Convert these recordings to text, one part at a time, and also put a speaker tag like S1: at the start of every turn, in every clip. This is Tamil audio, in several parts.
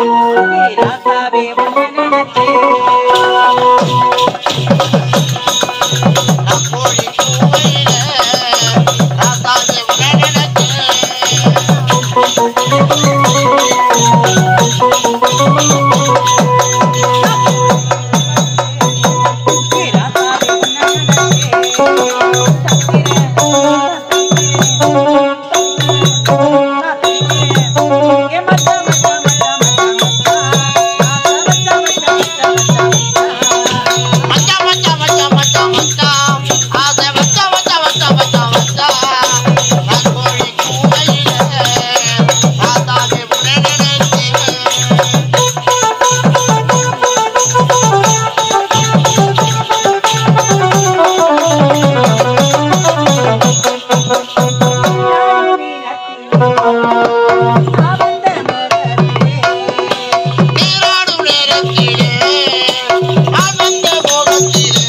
S1: ராசாவே உன்னை நினைச்சே
S2: கோழி கூவையில ராசாவே உன்னை நினைச்சேன்
S1: ராசாவே உன்னை
S2: மச்சா மச்சா மச்சா மச்சா மச்சா ஆசை மச்சா மச்சா மச்சா மச்சா மச்சா நான் கோழி கூவையில ராசாவே உன்னை நினைச்சேன் நீராடும் நேரத்திலே ஆனந்த மோகத்திலே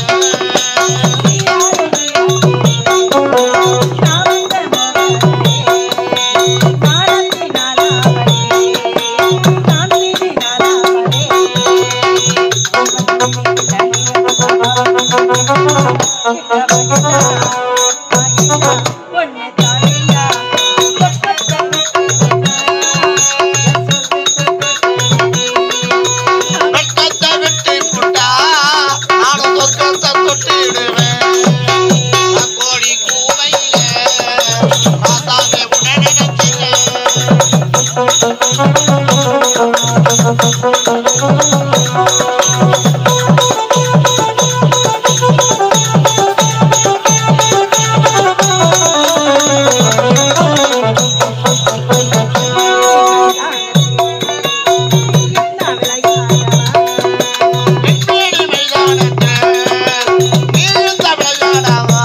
S2: வெட்கத்தை விட்டு புட்டா நானும் சொர்க்கத்தை தொட்டிடுவேன் நான் கோழி கூவையிலே ராசாவே உன்னை நினைச்சேன் வெண்மேனி மைதானத்தில் நீழ்ந்த விளையாடவா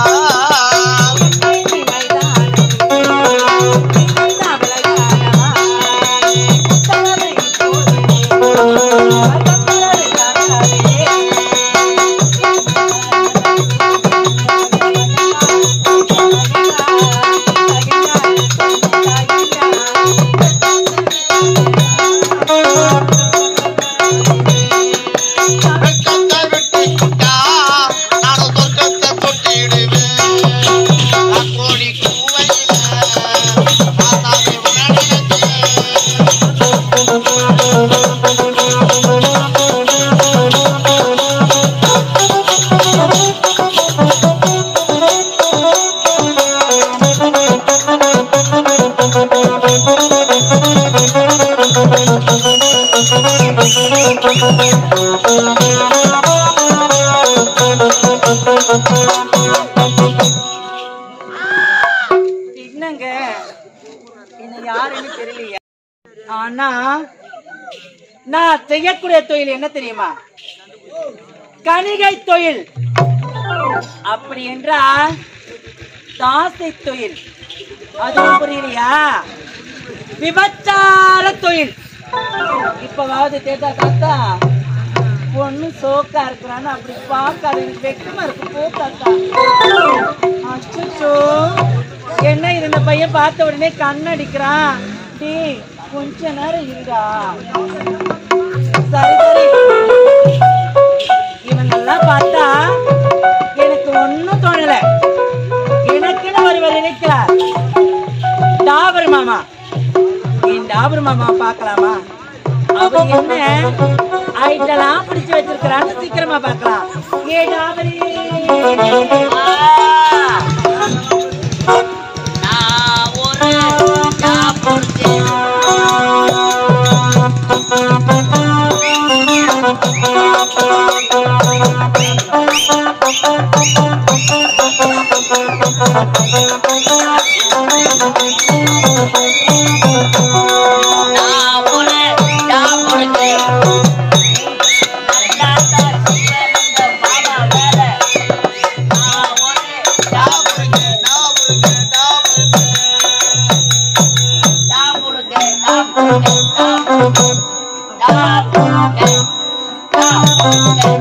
S2: வெட்கத்தை விட்டு புட்டா நானும் சொர்க்கத்தை தொட்டிடுவேன் நான் கோழி கூவையிலே ராசாவே உன்னை நினைச்சேன்
S1: என்னங்க என்ன யாருன்னு தெரியலையா ஆனா நான் செய்யக்கூடிய தொழில் என்ன தெரியுமா கணிகை தொழில் அப்படி என்றால் தாசை தொழில் அதுவும் புரியலையா விபச்சார தொழில் இப்பவாவது தேத்தா தாத்தா பொண்ணு சோக்கா இருக்கிறான்னு அப்படி பார்க்காத எனக்கு வெக்கமா இருக்கு போ தாத்தா அச்சோ என்ன இது இந்த பையன் பார்த்த உடனே கண்ணடிக்கிறான் டேய் கொஞ்ச நேரம் இருடா சரி சரி இவங்கெல்லாம் பார்த்தா எனக்கு ஒண்ணும் தோணல எனக்குன்னு ஒருவர் இருக்கிறார் டாபர் மாமா இந்த டாபர் மாமா பார்க்கலாமா அவர் என்ன ஐட்டெல்லாம் பிடிச்சு வச்சிருக்கிறான்னு சீக்கிரமா பார்க்கலாம் ஏ டாபரி
S2: நான் ஒரு டாபுர்ஜி. நான் ஒரு டாபுர்ஜி. அண்ணாத்தா சிவந்த மாமா வேலை. நான் ஒரு டாபுர்ஜி, டாபுர்ஜி, டாபுர்ஜி. டாபுர்ஜி, டாபுர்ஜி, டாபுர்ஜி. டாபுர்ஜி, டாபுர்ஜி.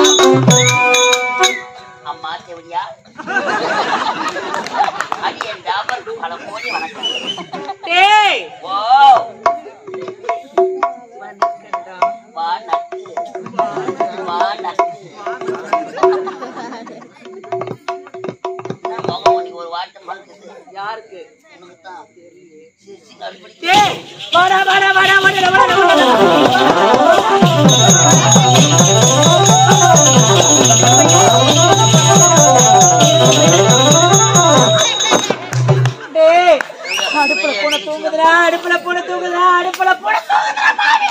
S2: அம்மா செவடியா அடி என்ற பல கோடி வணக்கம்
S1: டேய்
S2: ஓ வா நக்கு வா நக்கு என்ன முகம் உனக்கு ஒரு வார்த்தை மறக்குது
S1: யாருக்கு
S2: உனக்கு தான் சிரிச்சு கடுப்பிடி
S1: டேய் வாடா வாடா வாடா வாடா வாடா வாடா டேய் அடுப்புல பூனை தூங்குதுடா அடுப்புல பூனை தூங்குதுடா அடுப்புல பூனை தூங்குதுடா மாமி.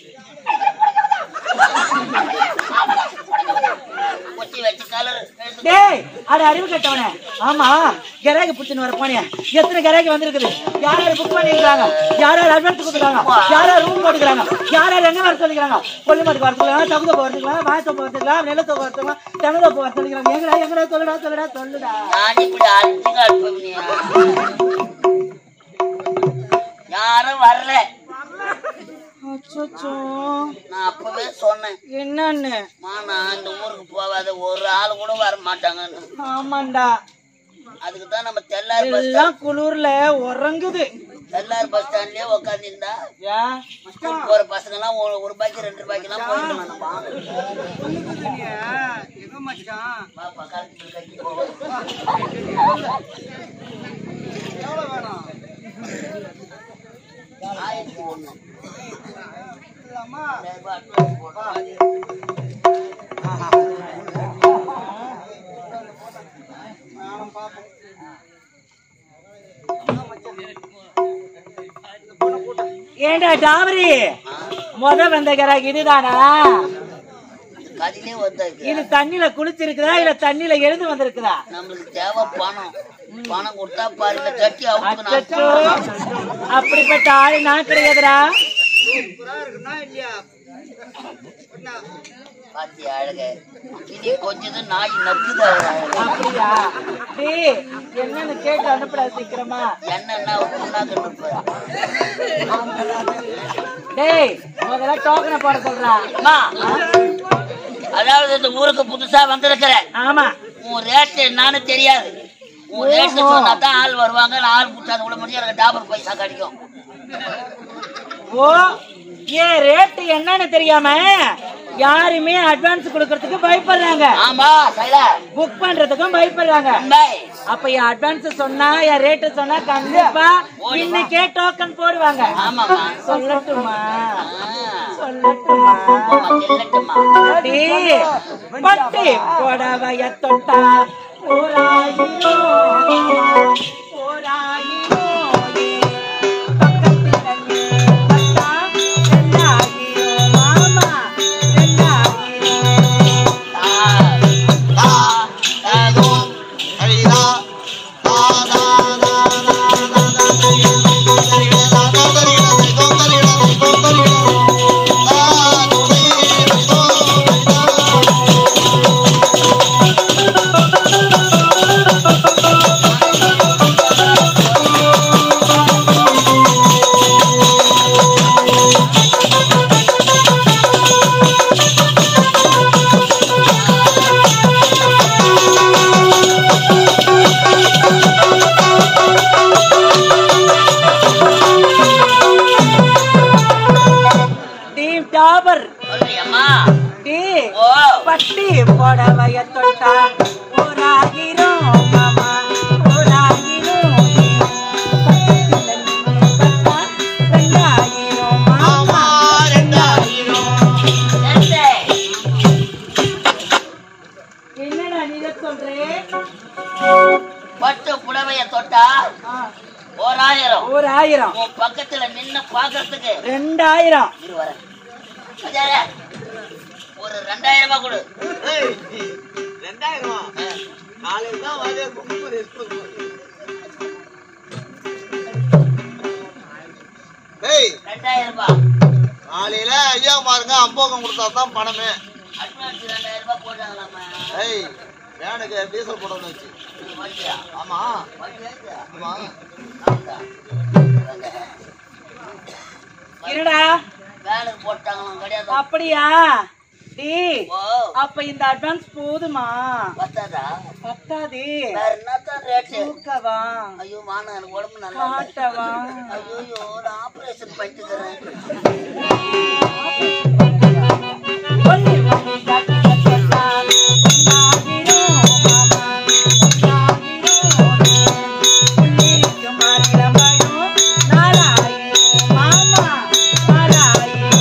S2: கொச்சி வச்சு கலர்
S1: டேய் அட அறிவு கட்டவனே ஆமா கிராக்கி புடிச்சுன்னு வர போனே எத்தனை கிராக்கி வந்திருக்குது யார் யார் புக் பண்ணிருக்காங்க யார் யார் அட்வான்ஸ் கொடுக்குறாங்க யார் யார் ரூம் போட்டுக்கிறாங்க யார் யார் எங்க வர சொல்லிக்கிறாங்க கொல்லிமட்டுக்கு வர சொல்லிக்கலாம் தகுந்த வரதுக்கலாம் வாயத்தோப்பு வரதுக்கலாம் நிலத்தோப்பு வரதுக்கலாம் தென்னதோப்பு வர சொல்லிக்கிறாங்க எங்கடா எங்கடா சொல்லுடா சொல்லுடா சொல்லுடா
S2: நான் இப்படி அழிச்சுங்க அனுப்பினியா யாரும் வரல
S1: அச்சோ
S2: நான் அப்பவே சொன்னேன்
S1: என்னன்னு
S2: மா நான் இந்த ஊருக்கு போகாத ஒரு ஆள் கூட வர மாட்டாங்கன்னு
S1: ஆமாண்டா
S2: அதுக்கு தான் நம்ம தெல்லார் பஸ்
S1: எல்லாம் குளிர்ல உறங்குது
S2: தெல்லார் பஸ் ஸ்டாண்ட்லயே உட்காந்துருந்தா
S1: ஏன்
S2: ஸ்கூல் போற பசங்க எல்லாம் ஒரு ஒரு ரூபாய்க்கு ரெண்டு ரூபாய்க்கு எல்லாம் போயிடலாம் நம்ம
S1: எங்க மச்சான்
S2: பாப்பா கரெக்ட் கட்டி போவோம் ஆயிரத்தி ஒண்ணு ரெண்டாயிரம் ரூபாய் advance போட்டோம்.
S1: ஏண்டா டாபரி முத வந்த கிராக்கி இதுதானா
S2: கதிலே வந்தாச்சு
S1: இது தண்ணில குளிச்சிருக்குதா இல்ல தண்ணில எழுந்து வந்திருக்குதா
S2: நம்மளுக்கு தேவை பணம் பணம் கொடுத்தா பாரு இந்த கட்டி
S1: அச்சச்சோ
S2: அவுத்து
S1: அப்படிப்பட்ட ஆளு நான் கிடையாதுடா
S2: பாத்தி அழக இது கொஞ்சது நாய் நக்குது அவர் அழகு.
S1: அப்படியா டேய் என்னன்னு கேட்டு அனுப்புடா சீக்கிரமா
S2: என்னன்னா புண்ணாக்கு இருப்பாரு
S1: டேய் முதல்ல டோக்கனை போட சொல்றா
S2: அம்மா அதாவது இந்த ஊருக்கு புதுசா வந்திருக்கிற
S1: ஆமா
S2: உன் ரேட் என்னன்னு தெரியாது உன் ரேட்
S1: ஓஹோ.
S2: சொன்னா தான் ஆள் வருவாங்க நான் ஆள் புட்டாது விட முடியும் எனக்கு டாபர் பைசா கிடைக்கும்
S1: ஓ ஏன் ரேட்டு என்னன்னு தெரியாம யாருமே அட்வான்ஸ் கொடுக்கறதுக்கு பயப்படுறாங்க
S2: ஆமா சைலா
S1: புக் பண்றதுக்கும் பயப்படுறாங்க
S2: பாய்
S1: அப்ப என் அட்வான்ஸ் சொன்னா என் ரேட்டு சொன்னா கண்டிப்பா இன்னைக்கே டோக்கன் போடுவாங்க
S2: ஆமாமா
S1: சொல்லட்டுமா
S2: ஆ.
S1: சொல்லட்டுமா
S2: ஆமா, செல்லட்டுமா
S1: அடி, பட்டு புடவைய தொட்டா ஓராயிரோ ஓராயிரோ பக்கத்துல நீ பட்டா ரெண்டாயிரம் மாமா ரெண்டாயிரம்
S2: தா, தா, தா,
S1: டீம் டாபர்
S2: சொல்றியம்மா?
S1: டீ
S2: ஓ
S1: பட்டி புடவைய தொட்டா ஓராயிரம் மாமா ஓராயிரம் பக்கத்துல நின்னு பட்டா ரெண்டாயிரம் மாமா
S2: நெட்டே.
S1: என்னடா நீ இதை சொல்றே
S2: பட்டு புடவைய தொட்டா
S1: ஆ,
S2: ஓராயிரம்
S1: ஒரு ஆயிரம்
S2: உன் பக்கத்துல நின்னு பாக்குறதுக்கு
S1: ரெண்டாயிரம்
S2: இரு வரேன். அஜாரே, ஒரு ரெண்டாயிரம் ரூபாய் கொடு
S3: ரெண்டாயிரமா நாளைக்கு தான் வந்து கும்பல் எடுத்து டேய்
S2: ரெண்டாயிரம் ரூபாய்
S3: காலையில ஐயா பாருங்க அம்போகம் கொடுத்தா தான் பணமே
S2: அட்வான்ஸ் ரெண்டாயிரம் ரூபாய் போட்டாங்களாமா
S3: ஏய் வேனுக்கு டீசல் போடணும் வச்சு
S2: நீ வண்டியா
S3: ஆமா
S2: வண்டியா இது?
S3: ஆமா
S2: ஆமாடா.
S1: இருடா
S2: வேலைக்கு போட்டாங்களாம் கிடையாது
S1: அப்படியா டேய்
S2: ஓ
S1: அப்ப இந்த அட்வான்ஸ் போதுமா
S2: பத்தாதா
S1: பத்தாதே
S2: வேற என்னத்தான் ரேட்டு
S1: தூக்கவா
S2: ஐயோ வாங்க எனக்கு உடம்பு நல்லா இல்லை.
S1: காட்டவா
S2: ஐயோ நான் ஆபரேஷன் பண்ணிட்டுக்கிறேன்
S1: ஒண்ணு ஒண்ணு ஜாக்கி கட்டா நாகிரும் மாமா நாகிரும் புள்ளிக்கு மாநிலம் பயம் நாலாயிரம் மாமா நாலாயிரம்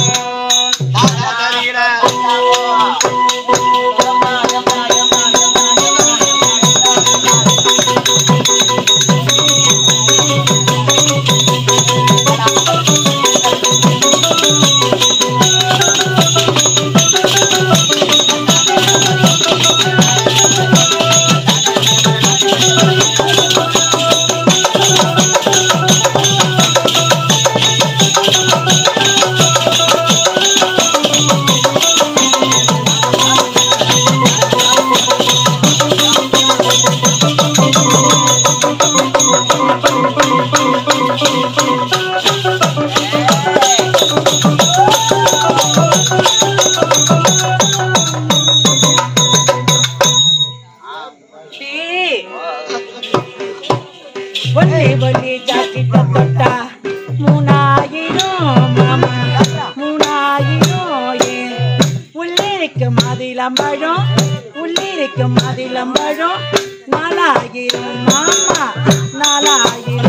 S1: டேய் ஒல்லி ஒல்லி ஜாக்கெட்ட தொட்டா மூணாயிரம் மாமா மூணாயிரம் ஏ உள்ளிருக்கு மாதிலம்பழம் உள்ளிருக்கு மாதிலம்பழம் நாலாயிரம் மாமா நாலாயிரம்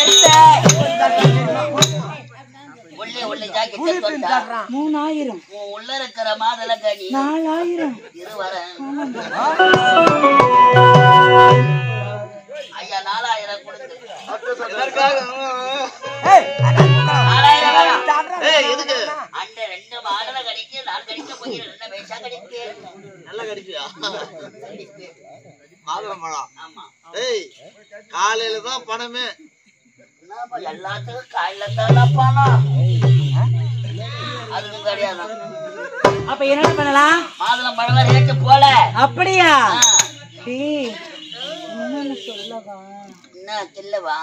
S2: உள்ளே உள்ளே ஜாக்கெட் தொட்டா
S1: மூணாயிரம்
S2: உன் உள்ள இருக்கிற மாதல கனி
S1: நாலாயிரம்
S2: இரு வரேன் ஐயா நாலாயிரம் கொடுத்து நாலாயிரம் வேணாம்.
S3: ஏய் எதுக்கு
S2: அந்த ரெண்டு மாடல கடிக்கு நான் கடிக்க போகிறேன் ரெண்டு பைசா கடிக்கு
S3: நல்லா கடிப்பியா மாதுளம்பழம்
S2: ஆமா
S3: ஏய் காலையில தான் பணமே
S2: என்னப்பா எல்லாத்துக்கும் காலையில தான் பணம் அதுக்கும் கிடையாது
S1: அப்ப என்ன பண்ணலாம்
S2: மாதுளம் பழம் ரேட்டு போல
S1: அப்படியா
S2: ஆ,
S1: டேய் என்னன்னு சொல்லவா
S2: என்ன தில்லவா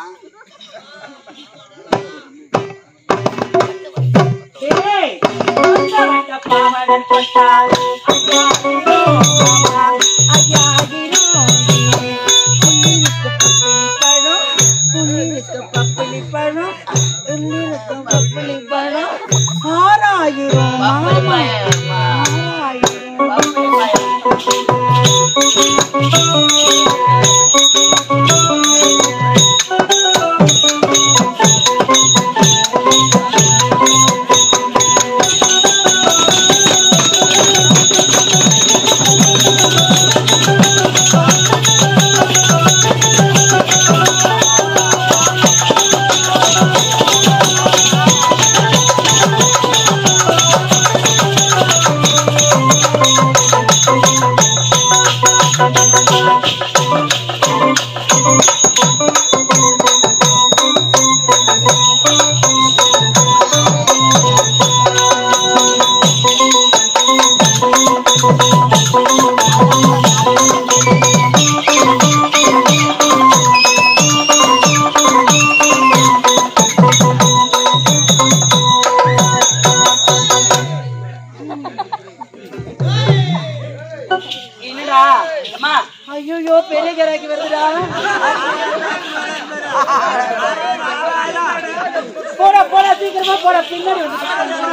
S1: டேய் வந்த வந்த பாவடன் கொண்டாள் ஐயாயிரம் மாமா ஐயாயிரம் உள்ளிருக்கு பப்பிளி பழம் உள்ளிருக்கு பப்பிளி பழம் உள்ளிருக்கு பப்பிளி பழம் ஆறாயிரம்
S2: பப்பளி
S1: மாமா
S2: பழமா?
S1: ஆறாயிரம்
S2: பப்பளி பழம்.
S1: என்னடா
S2: அம்மா
S1: ஐயோ பெரிய கிராக்கி வருதுடா போடா போடா சீக்கிரமா போடா பின்னாடி வந்து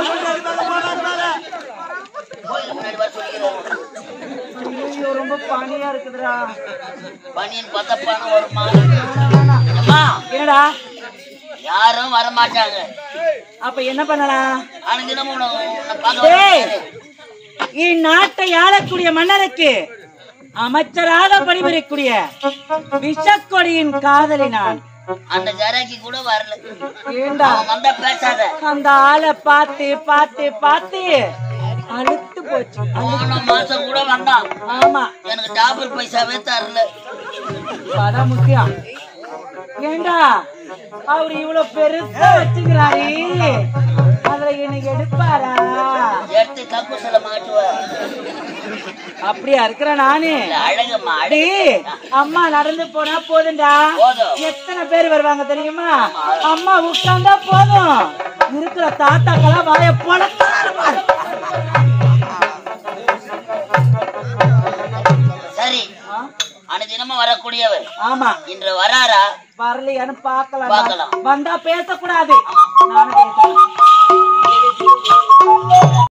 S2: கோயில் முன்னாடி வர சொல்லிக்கிறேன்
S1: ஐயோ ரொம்ப பனியா இருக்குதுடா
S2: பனியன் பார்த்தா பணம் வருமா
S1: வேணாம், வேணாம்.
S2: அம்மா
S1: என்னடா
S2: யாரும் வர மாட்டாங்க
S1: அப்ப என்ன பண்ணலாம்
S2: அனுதினமும் உன்னை- உன்னை பார்க்க
S1: டேய்
S2: வருவாங்க.
S1: இந்நாட்டை ஆளக்கூடிய மன்னருக்கு அமைச்சராக பணிபுரியக்கூடிய விஷக்கொடியின் காதலி நான்
S2: அந்த ஜராக்கி கூட வரல
S1: ஏண்டா
S2: அவன் வந்தா பேசாத
S1: அந்த ஆளை பார்த்து பார்த்து பார்த்து அழுத்து போச்சு
S2: போன மாசம் கூட வந்தான்
S1: ஆமா
S2: எனக்கு டாபர் பைசாவே தரல
S1: அதான் முக்கியம் ஏண்டா அவர் இவ்வளவு பெருசா வச்சுக்கிறாரு அதுல எனக்கு எடுப்பாரா
S2: எடுத்து கக்கூசில மாட்டுவார்
S1: அப்படியா இருக்கிற நானு
S2: அழகம்மா
S1: அடி அம்மா நடந்து போனா போதும்டா
S2: போதும்.
S1: எத்தனை பேர் வருவாங்க தெரியுமா அம்மா உட்கார்ந்தா போதும் இருக்கிற தாத்தாக்கெல்லாம் வாய போல
S2: தினமும் வரக்கூடியவர்
S1: ஆமா
S2: இன்று வராரா
S1: வரலையான்னு பார்க்கலாம்
S2: பார்க்கலாம்.
S1: வந்தா பேசக்கூடாது நானும் பேசுறேன்